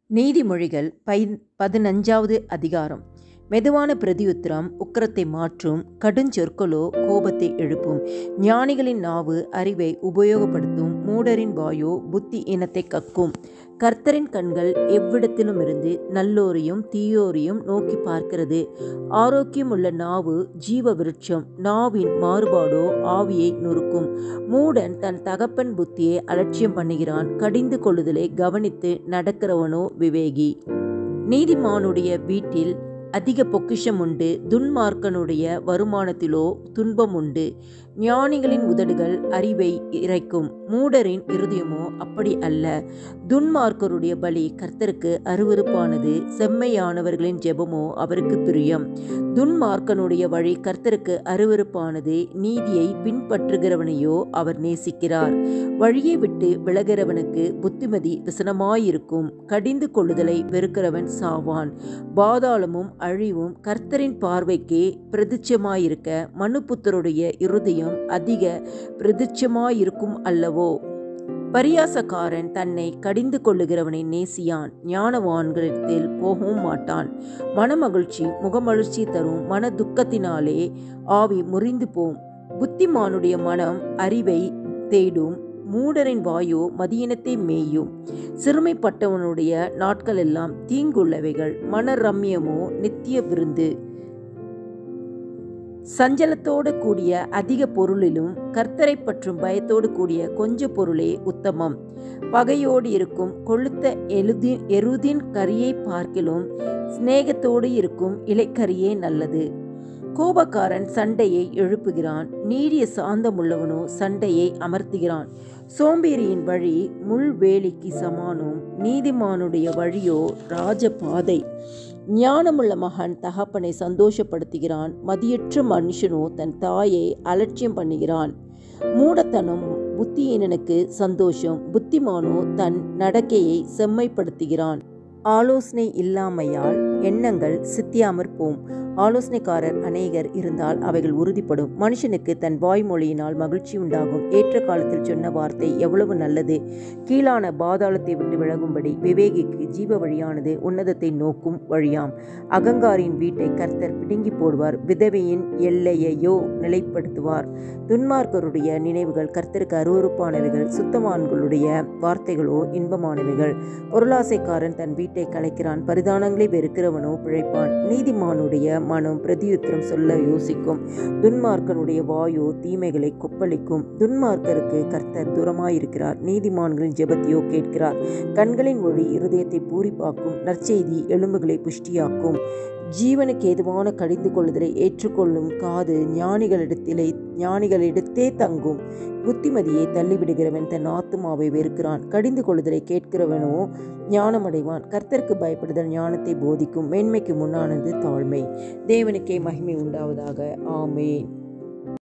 நீதிமொழிகள் பை பதினஞ்சாவது அதிகாரம் மெதுவான பிரதியுத்திரம் உக்கிரத்தை மாற்றும் கடுஞ்சொற்களோ கோபத்தை எழுப்பும் ஞானிகளின் நாவு அறிவை உபயோகப்படுத்தும் மூடரின் வாயோ புத்தி இனத்தை கக்கும் கர்த்தரின் கண்கள் எவ்விடத்திலுமிருந்து நல்லோரையும் தீயோரையும் நோக்கி பார்க்கிறது ஆரோக்கியமுள்ள நாவு ஜீவ விருட்சம் நாவின் மாறுபாடோ ஆவியை நொறுக்கும் மூடன் தன் தகப்பன் புத்தியை அலட்சியம் பண்ணுகிறான் கடிந்து கொள்ளுதலை கவனித்து நடக்கிறவனோ விவேகி நீதிமானுடைய வீட்டில் அதிக பொக்கிஷம் உண்டு துன்மார்க்கனுடைய வருமானத்திலோ துன்பம் உண்டு ஞானிகளின் உதடுகள் அறிவை இறைக்கும் மூடரின் இருதயமோ அப்படி அல்ல துன்மார்க்கருடைய பலி கர்த்தருக்கு அருவருப்பானது செம்மையானவர்களின் ஜெபமோ அவருக்கு பிரியம் துன்மார்க்கனுடைய வழி கர்த்தருக்கு அருவருப்பானது நீதியை பின்பற்றுகிறவனையோ அவர் நேசிக்கிறார் வழியை விட்டு விலகிறவனுக்கு புத்திமதி விசனமாயிருக்கும் கடிந்து கொள்ளுதலை வெறுக்கிறவன் சாவான் பாதாளமும் அழிவும் கர்த்தரின் பார்வைக்கே பிரதிச்சமாயிருக்க மனுப்புத்தருடைய இருதயம் அதிக பிரதிச்சமாயிருக்கும் அல்லவோ பரியாசக்காரன் தன்னை கடிந்து கொள்ளுகிறவனை நேசியான் ஞானவான்களிடத்தில் போகவும் மாட்டான் மனமகிழ்ச்சி முகமகிழ்ச்சி தரும் மன துக்கத்தினாலே ஆவி முறிந்து போம் புத்திமானுடைய மனம் அறிவை தேடும் மூடரின் வாயோ மதியினத்தை மேயும் சிறுமைப்பட்டவனுடைய நாட்கள் எல்லாம் தீங்குள்ளவைகள் மன ரம்யமோ நித்திய விருந்து சஞ்சலத்தோடு கூடிய அதிக பொருளிலும் கர்த்தரை பற்றும் பயத்தோடு கூடிய கொஞ்ச பொருளே உத்தமம் பகையோடு இருக்கும் கொளுத்த எழுதி எருதின் கரியை பார்க்கிலும் சிநேகத்தோடு இருக்கும் இலைக்கரியே நல்லது கோபக்காரன் சண்டையை எழுப்புகிறான் நீடிய சாந்தமுள்ளவனோ சண்டையை அமர்த்துகிறான் சோம்பேறியின் வழி முள்வேலிக்கு சமானம் நீதிமானுடைய வழியோ ராஜபாதை ஞானமுள்ள மகன் தகப்பனை சந்தோஷப்படுத்துகிறான் மதியற்ற மனுஷனோ தன் தாயை அலட்சியம் பண்ணுகிறான் மூடத்தனம் புத்தியீனனுக்கு சந்தோஷம் புத்திமானோ தன் நடக்கையை செம்மைப்படுத்துகிறான் ஆலோசனை இல்லாமையால் எண்ணங்கள் சித்தியாமற் போம் ஆலோசனைக்காரர் அநேகர் இருந்தால் அவைகள் உறுதிப்படும் மனுஷனுக்கு தன் வாய்மொழியினால் மகிழ்ச்சி உண்டாகும் ஏற்ற காலத்தில் சொன்ன வார்த்தை எவ்வளவு நல்லது கீழான பாதாளத்தை விட்டு விலகும்படி விவேகிக்கு ஜீவ வழியானது உன்னதத்தை நோக்கும் வழியாம் அகங்காரின் வீட்டை கர்த்தர் பிடுங்கி போடுவார் விதவையின் எல்லையையோ நிலைப்படுத்துவார் துன்மார்க்கருடைய நினைவுகள் கர்த்தருக்கு அருவறுப்பானவைகள் சுத்தமான்களுடைய வார்த்தைகளோ இன்பமானவைகள் பொருளாசைக்காரன் தன் வீட்டை கலைக்கிறான் பரிதானங்களை வெறுக்கிறவனோ பிழைப்பான் நீதிமானுடைய மனம் பிரதியுத்திரம் சொல்ல யோசிக்கும் துன்மார்க்கனுடைய வாயோ தீமைகளை கொப்பளிக்கும் துன்மார்க்கருக்கு கர்த்தர் தூரமாயிருக்கிறார் நீதிமான்களின் ஜெபத்தையோ கேட்கிறார் கண்களின் ஒளி இருதயத்தை பூரிப்பாக்கும் நற்செய்தி எலும்புகளை புஷ்டியாக்கும் ஜீவனுக்கு ஏதுவான கடிந்து கொள்ளுதலை ஏற்றுக்கொள்ளும் காது ஞானிகளிடத்திலே ஞானிகளிடத்தே தங்கும் புத்திமதியை தள்ளிவிடுகிறவன் தன் ஆத்துமாவை வெறுக்கிறான் கடிந்து கொள்ளுதலை கேட்கிறவனோ ஞானமடைவான் கர்த்தருக்கு பயப்படுதல் ஞானத்தை போதிக்கும் மேன்மைக்கு முன்னானது தாழ்மை தேவனுக்கே மகிமை உண்டாவதாக ஆமேன்